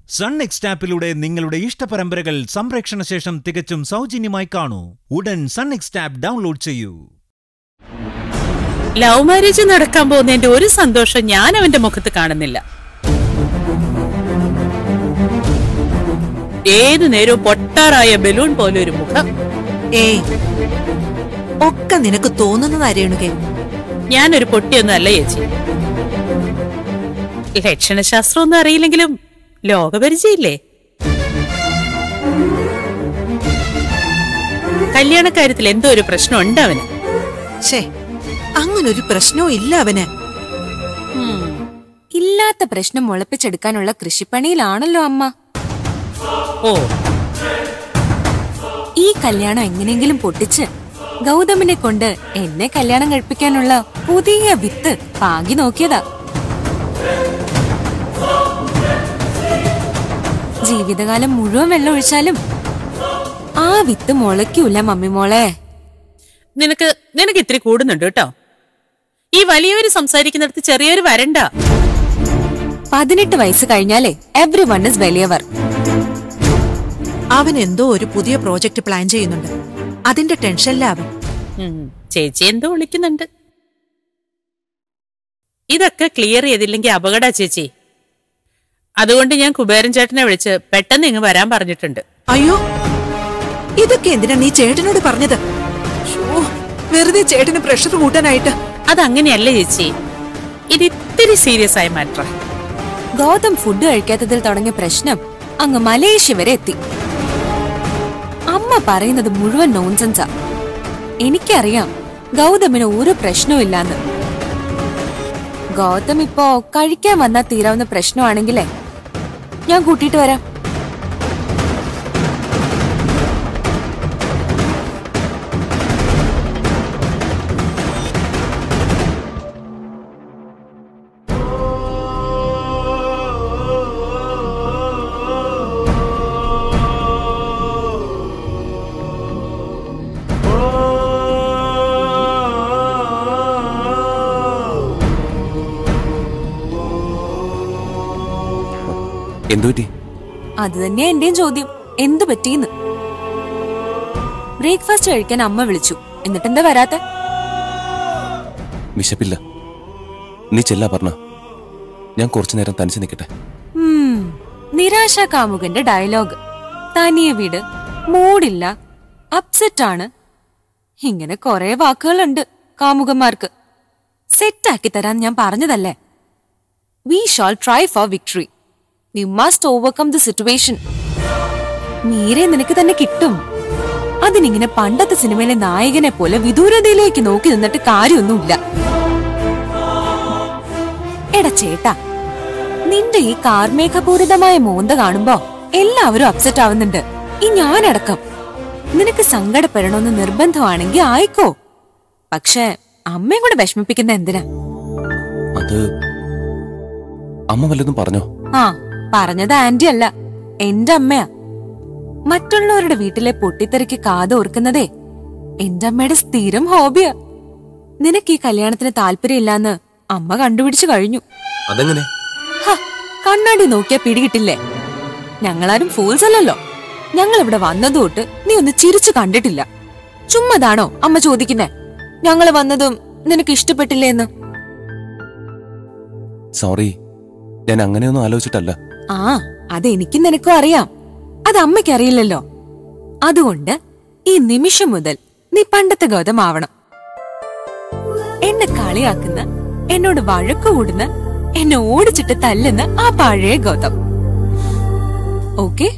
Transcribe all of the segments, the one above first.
Sun next ആപ്പിലൂടെ നിങ്ങളുടെ ഇഷ്ടപരമ്പരകൾ സംപ്രേക്ഷണ ശേഷം തികച്ചും സൗജന്യമായി കാണൂ ഉടൻ സൺ നെക്സ്റ്റ് ആപ്പ് ഡൗൺലോഡ് ചെയ്യൂ ലവ് മാരേജ് നടക്കാൻ പോകുന്നതിന്റെ ഒരു സന്തോഷം ഞാൻ അവന്റെ മുഖത്ത് കാണുന്നില്ല ഏതു നേരവും പൊട്ടാറായ ബലൂൺ പോലെ ഒരു മുഖം ഏയ് ഒക്കെ നിനക്ക് തോന്നുന്നതാ രേണുകെ ഞാനൊരു പൊട്ടിയൊന്നും അല്ല ചേച്ചി ലക്ഷണശാസ്ത്രം ഒന്നും അറിയില്ലെങ്കിലും ലോകപരിചയില്ലേ കല്യാണക്കാര്യത്തിൽ എന്തോ ഒരു പ്രശ്നം ഉണ്ട് അവന് ഷേ അങ്ങനൊരു പ്രശ്നവും ഇല്ല അവന് ഉം. ഇല്ലാത്ത പ്രശ്നം മുളപ്പിച്ചെടുക്കാനുള്ള കൃഷിപ്പണിയിലാണല്ലോ അമ്മ ഓ ഈ കല്യാണം എങ്ങനെയെങ്കിലും പൊട്ടിച്ച് ഗൗതമിനെ കൊണ്ട് എന്നെ കല്യാണം കഴിപ്പിക്കാനുള്ള പുതിയ വിത്ത് പാകി നോക്കിയതാ ജീവിതകാലം മുഴുവൻ വെള്ളം ഒഴിച്ചാലും ആ വിത്ത് മുളയ്ക്കൂല മമ്മി മോളെ നിനക്ക് നിനക്ക് ഇത്തിരി കൂടുന്നുണ്ട് കേട്ടോ ഈ വലിയവര് സംസാരിക്കുന്നിടത്ത് ചെറിയൊരു വരണ്ട പതിനെട്ട് വയസ്സ് കഴിഞ്ഞാലേ എവ്രി വൺ ഇസ് വലിയവർ അവൻ എന്തോ ഒരു പുതിയ പ്രോജക്റ്റ് പ്ലാൻ ചെയ്യുന്നുണ്ട് അതിന്റെ ടെൻഷനില്ല അവൻ ഉം, ചേച്ചി എന്തോ വിളിക്കുന്നുണ്ട് ഇതൊക്കെ ക്ലിയർ ചെയ്തില്ലെങ്കിൽ അപകട ചേച്ചി അതുകൊണ്ട് ഞാൻ കുബേരൻ ചേട്ടനെ വിളിച്ച് പെട്ടെന്ന് ഇങ്ങ് വരാൻ പറഞ്ഞിട്ടുണ്ട് അയ്യോ ഇതൊക്കെ എന്തിനാ നീ ചേട്ടനോട് പറഞ്ഞത് ശ്ശോ, വെറുതെ ചേട്ടന് പ്രഷർ കൂട്ടാനായിട്ട് അതങ്ങനെയല്ല ചേച്ചി ഇത് ഇത്തിരി സീരിയസ് ആയ മാറ്റർ ഗൗതം ഫുഡ് കഴിക്കാത്തതിൽ തുടങ്ങിയ പ്രശ്നം അങ്ങ് മലേഷ്യ വരെ എത്തി അമ്മ പറയുന്നത് മുഴുവൻ നോൺസെൻസാ എനിക്കറിയാം ഗൗതമിന് ഒരു പ്രശ്നവും ഇല്ലാന്ന് ഗൗതം ഇപ്പോ കഴിക്കാൻ വന്നാൽ തീരാവുന്ന പ്രശ്നമാണെങ്കിലേ ഞാൻ കൂട്ടിയിട്ട് വരാം എന്തുപറ്റി അത് തന്നെയാ എന്റെയും ചോദ്യം എന്തു പറ്റിയെന്ന് ബ്രേക്ക്ഫാസ്റ്റ് കഴിക്കാൻ അമ്മ വിളിച്ചു എന്നിട്ടെന്താ വരാത്തെ വിശപ്പില്ല നീ ചെല്ലാ പറഞ്ഞ ഞാൻ കുറച്ചു നേരം തനിച്ച് നിൽക്കട്ടെ ഉം, നിരാശാ കാമുകന്റെ ഡയലോഗ് തനിയെ വീട് മൂടില്ല അപ്സെറ്റ് ആണ് ഇങ്ങനെ കുറെ വാക്കുകളുണ്ട് കാമുകന്മാർക്ക് സെറ്റാക്കി തരാൻ ഞാൻ പറഞ്ഞതല്ലേ we shall try for victory we must overcome the situation മീരെ നിനക്ക് തന്നെ കിട്ടും അതിനിങ്ങനെ പണ്ടത്തെ സിനിമയിലെ നായകനെ പോലെ വിദൂരതയിലേക്ക് നോക്കി നിന്നിട്ട് കാര്യമൊന്നുമില്ല എടാ ചേട്ടാ നിന്റെ ഈ കാർമേഘപൂരിതമായ മോന്ത കാണുമ്പോ എല്ലാവരും അപ്സെറ്റ് ആവുന്നുണ്ട് ഈ ഞാനടക്കം നിനക്ക് സങ്കടപ്പെടണമെന്ന് നിർബന്ധമാണെങ്കിൽ ആയിക്കോ പക്ഷെ അമ്മയും കൂടെ വിഷമിപ്പിക്കുന്ന എന്തിനാ അത് അമ്മ വല്ലതും പറഞ്ഞോ ആ പറഞ്ഞത് ആന്റി അല്ല എന്റെ അമ്മയാ മറ്റുള്ളവരുടെ വീട്ടിലെ പൊട്ടിത്തെറിക്ക് കാതോർക്കുന്നതേ എന്റെ അമ്മയുടെ സ്ഥിരം ഹോബിയാ നിനക്ക് ഈ കല്യാണത്തിന് താല്പര്യമില്ലാന്ന് അമ്മ കണ്ടുപിടിച്ചു കഴിഞ്ഞു അതെങ്ങനെ ഹ, കണ്ണാടി നോക്കിയാ പിടികിട്ടില്ലേ ഞങ്ങളാരും ഫൂൾസ് അല്ലല്ലോ ഞങ്ങൾ ഇവിടെ വന്നതു തൊട്ട് നീ ഒന്ന് ചിരിച്ചു കണ്ടിട്ടില്ല ചുമ്മതാണോ അമ്മ ചോദിക്കുന്നേ ഞങ്ങള് വന്നതും നിനക്ക് ഇഷ്ടപ്പെട്ടില്ലേ എന്ന് സോറി ഞാൻ അങ്ങനെയൊന്നും ആലോചിച്ചിട്ടല്ല ആ അത് എനിക്കും നിനക്കും അറിയാം അത് അമ്മയ്ക്ക് അറിയില്ലല്ലോ അതുകൊണ്ട് ഈ നിമിഷം മുതൽ നീ പണ്ടത്തെ ഗൗതമാവണം എന്നെ കളിയാക്കുന്ന എന്നോട് വഴക്ക് കൂടുന്ന എന്നെ ഓടിച്ചിട്ട് തല്ലുന്ന ആ പഴയ Gautham okay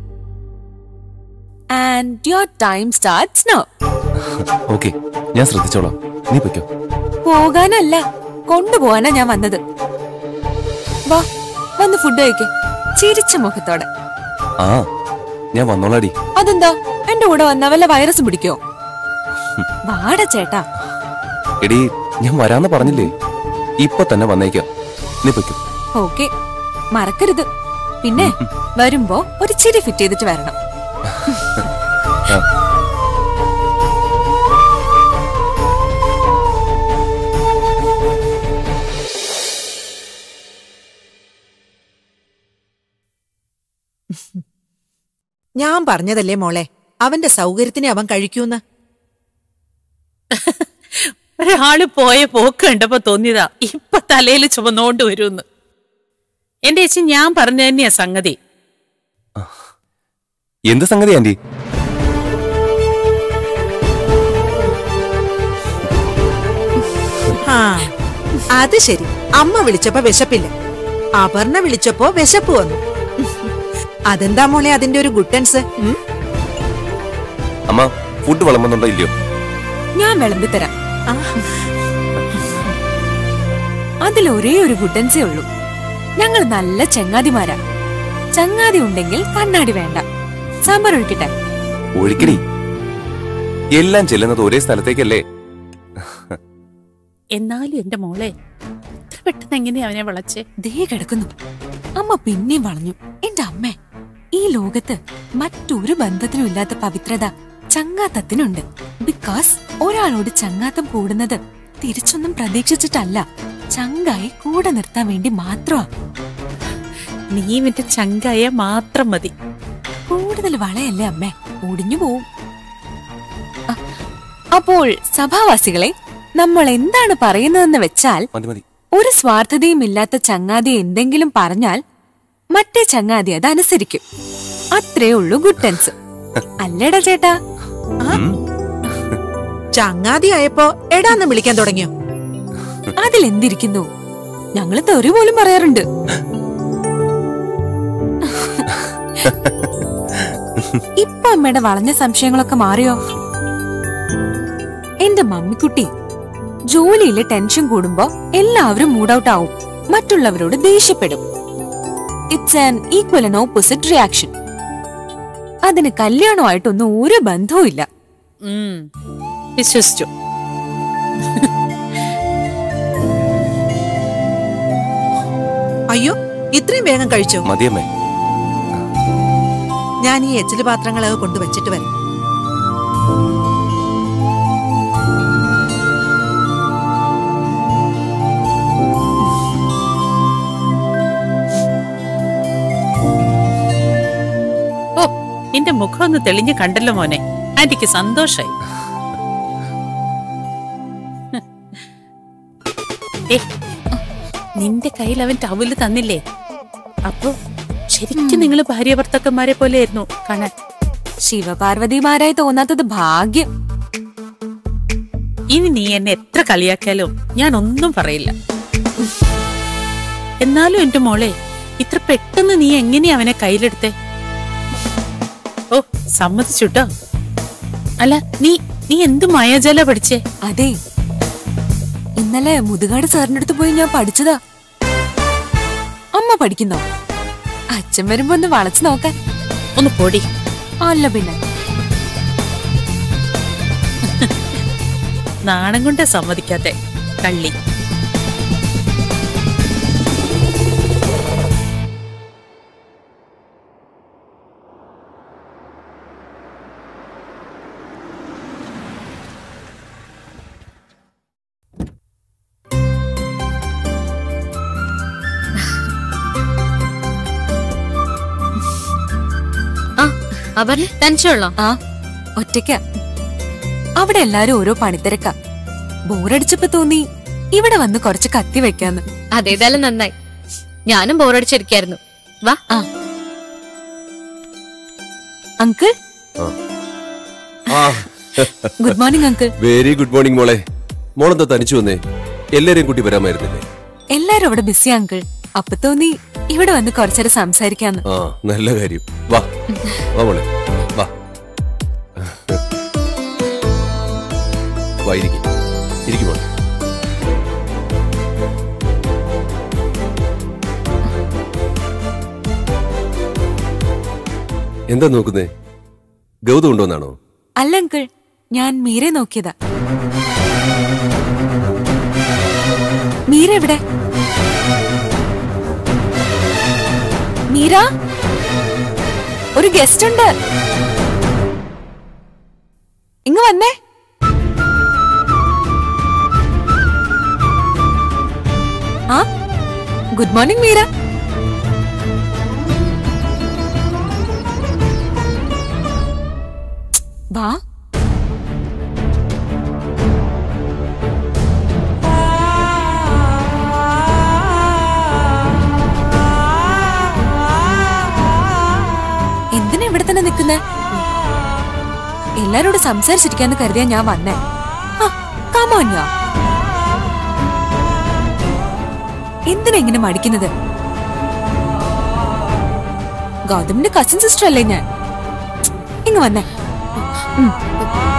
and your time starts now okay ഞാൻ ശ്രദ്ധിച്ചോളാം നീ പൊയ്ക്കോ പോകാനല്ല കൊണ്ടുപോകാനാ ഞാൻ വന്നത് വാ വന്ന് ഫുഡ് കഴിക്ക് ചിരിച്ച മുഖത്തോടെ ആ ഞാൻ വന്നോളാടി അതെന്താ എന്റെ കൂടെ വന്ന വല്ല വൈറസ് പിടിക്കോ വാട ചേട്ടാ എടി ഞാൻ വരാന്ന് പറഞ്ഞില്ലേ ഇപ്പൊ തന്നെ വന്നേക്കാം നീ പൊയ്ക്കോ ഓക്കെ മറക്കരുത് പിന്നെ വരുമ്പോ ഒരു ചിരി ഫിറ്റ് ചെയ്തിട്ട് വരണം ആ. ഞാൻ പറഞ്ഞതല്ലേ മോളെ അവന്റെ സൗകര്യത്തിനെ അവൻ കഴിക്കൂന്ന് ഒരാള് പോയ പോക്ക് കണ്ടപ്പോ തോന്നിയതാ ഇപ്പൊ തലയിൽ ചുമന്നോണ്ട് വരുമെന്ന് എന്റെ ചേച്ചി ഞാൻ പറഞ്ഞ തന്നെയാ സംഗതി എന്ത് സംഗതി ആന്റി ആ അത് ശരി അമ്മ വിളിച്ചപ്പോ വിശപ്പില്ല അപർണ വിളിച്ചപ്പോ വിശപ്പ് വന്നു അതെന്താ മോളെ അതിന്റെ ഒരു ഗുട്ടൻസ് ഉം? അമ്മ ഫുഡ് വിളമ്പുന്നുണ്ടോ ഇല്ലയോ ഞാൻ വിളമ്പിത്തരാം ആ, അതിൽ ഒരേ ഒരു ഗുഡൻസേ ഉള്ളൂ ഞങ്ങൾ നല്ല ചങ്ങാതിമാരാ ചങ്ങാതി ഉണ്ടെങ്കിൽ കണ്ണാടി വേണ്ട സാമ്പാർ ഒഴിക്കട്ടെ ഒഴിക്കടി എല്ലാം ചെല്ലുന്നത് ഒരേ സ്ഥലത്തേക്കല്ലേ എന്നാലും എന്റെ മോളെ ഇത്ര പെട്ടെന്ന് എങ്ങനെയാ അവനെ വിളച്ചേ ദേ കിടക്കുന്നു അമ്മ പിന്നെയും വളഞ്ഞു എന്റെ അമ്മ ഈ ലോകത്ത് മറ്റൊരു ബന്ധത്തിനും ഇല്ലാത്ത പവിത്രത ചങ്ങാത്തത്തിനുണ്ട് ബിക്കോസ് ഒരാളോട് ചങ്ങാത്തം കൂടുന്നത് തിരിച്ചൊന്നും പ്രതീക്ഷിച്ചിട്ടല്ല ചങ്കായി കൂടെ നിർത്താൻ വേണ്ടി മാത്രമാ നീ ഇവന്റെ ചങ്കായ മാത്രം മതി കൂടുതൽ വളയല്ലേ അമ്മേ ഒടിഞ്ഞു പോവും അ- അപ്പോൾ സഭാവാസികളെ നമ്മൾ എന്താണ് പറയുന്നതെന്ന് വെച്ചാൽ മതി മതി ഒരു സ്വാർത്ഥതയും ഇല്ലാത്ത ചങ്ങാതി എന്തെങ്കിലും പറഞ്ഞാൽ മറ്റേ ചങ്ങാതി അത് അനുസരിക്കും അത്രേ ഉള്ളൂ ഗുഡൻസ് അല്ലേടാ ചേട്ടാ ഉം. ചങ്ങാതി ആയപ്പോ എടാന്ന് വിളിക്കാൻ തുടങ്ങിയോ അതിലെന്തിരിക്കുന്നു ഞങ്ങള് തെറി പോലും പറയാറുണ്ട് ഇപ്പൊ അമ്മയുടെ വളഞ്ഞ സംശയങ്ങളൊക്കെ മാറിയോ എന്റെ മമ്മിക്കുട്ടി ജോലിയിലെ ടെൻഷൻ കൂടുമ്പോ എല്ലാവരും മൂഡ് ഔട്ട് ആവും മറ്റുള്ളവരോട് ദേഷ്യപ്പെടും it's an equal and opposite reaction അതിന് കല്യാണമായിട്ടൊന്നും ഒരു ബന്ധവും ഇല്ല ഉം വിശ്വസിച്ചു അയ്യോ ഇത്രയും വേഗം കഴിച്ചോ മതിയമ്മേ ഞാൻ ഈ എച്ചില് പാത്രങ്ങളൊക്കെ കൊണ്ടുവച്ചിട്ട് വരാം ഓ നിന്റെ മുഖം ഒന്ന് തെളിഞ്ഞു കണ്ടല്ലോ മോനെ ആന്റിക്ക് സന്തോഷായി ഏ നിന്റെ കയ്യിൽ അവൻ ടവല് തന്നില്ലേ അപ്പൊ ശരിക്കും നിങ്ങൾ ഭാര്യ ഭർത്താക്കന്മാരെ പോലെയായിരുന്നു കാണാൻ ശിവപാർവതിമാരായി തോന്നാത്തത് ഭാഗ്യം ഇനി നീ എന്നെ എത്ര കളിയാക്കിയാലും ഞാൻ ഒന്നും പറയില്ല എന്നാലും എന്റെ മോളെ ഇത്ര പെട്ടെന്ന് നീ എങ്ങനെയാ അവനെ കയ്യിലെടുത്തേ ഓ സമ്മതിച്ചുട്ടോ അല്ല നീ നീ എന്ത് മായാജാല പഠിച്ചേ അതെ ഇന്നലെ മുതുകാട് സാറിന്റെ അടുത്ത് പോയി ഞാൻ പഠിച്ചതാ അമ്മ പഠിക്കുന്നോ അച്ഛൻ വരുമ്പോ ഒന്ന് വളച്ചു നോക്കാൻ ഒന്ന് പൊടി അല്ല പിന്നെ നാണം കൊണ്ടേ സമ്മതിക്കാത്തെ കള്ളി ആ അവന് ടെൻഷനുള്ള ആ ഒറ്റയ്ക്ക അവിടെ എല്ലാരും ഓരോ പണിത്തിരക്ക ബോറടിച്ചപ്പോ തോന്നി ഇവിടെ വന്ന് കുറച്ച് കത്തി വെക്കാന്ന് അതേതായാലും നന്നായി ഞാനും ബോറടിച്ചിരിക്കായിരുന്നു വാ ആ അങ്കിൾ ആ good morning uncle very good morning മോളെ മോളെന്താ തനിച്ചു വന്നേ എല്ലാരെയും കൂട്ടി വരാമായിരുന്നില്ലേ എല്ലാരും അവിടെ ബിസി അങ്കിൾ അപ്പൊ തോന്നി ഇവിടെ വന്ന് കുറച്ചേരം സംസാരിക്കാന്ന് ആ നല്ല കാര്യം വാ വാ മോളെ വാ വാ ഇരിക്കും ഇരിക്കും മോളെ എന്താ നോക്കുന്നേ ഗൗതം ഉണ്ടോന്നാണോ അല്ല അങ്കിൾ ഞാൻ മീരെ നോക്കിയതാ മീര എവിടെ മീര ഒരു ഗസ്റ്റ് ഉണ്ട് ഇങ്ങ് വന്നേ ആ ഗുഡ് മോർണിംഗ് മീര വാ എന്തിനാ ഇവിടെ തന്നെ നിൽക്കുന്നേ എല്ലാരോടും സംസാരിച്ചിരിക്കാന്ന് കരുതിയാ ഞാൻ വന്നേ കാമോന്യോ എന്തിനാ ഇങ്ങനെ മടിക്കുന്നത് ഗൗതമിന്റെ കസിൻ സിസ്റ്റർ അല്ലേ ഞാൻ ഇങ്ങ് വന്നേ ഉം.